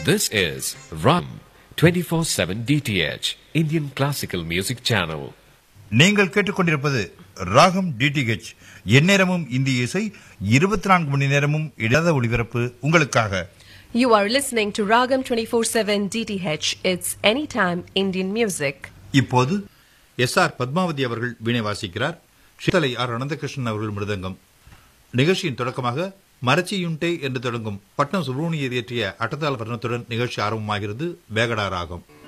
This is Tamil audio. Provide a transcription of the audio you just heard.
This is Ram 24/7 DTH Indian Classical Music Channel. நீங்கள் கேட்டுக்கொண்டிருப்பது ராகம் டிடிஹெச் எந்நேரமும் இந்திய இசை இருபத்தி நான்கு மணி நேரமும் இடாத ஒளிபரப்பு உங்களுக்காக You are listening to Ragam 24/7 DTH. It's anytime Indian music. இப்போது எஸ் ஆர் பத்மாவதி அவர்கள் வீணை வாசிக்கிறார் சித்தலை ஆர் அனந்தகிருஷ்ணன் அவர்கள் மிருதங்கம் நிகழ்ச்சியின் தொடக்கமாக மரச்சியுண்டே என்று தொடங்கும் பட்னம் சுப்ரமணியர் இயற்றிய அட்டதால வர்ணத்துடன் நிகழ்ச்சி ஆரம்பமாகிறது வேகடா ராகம்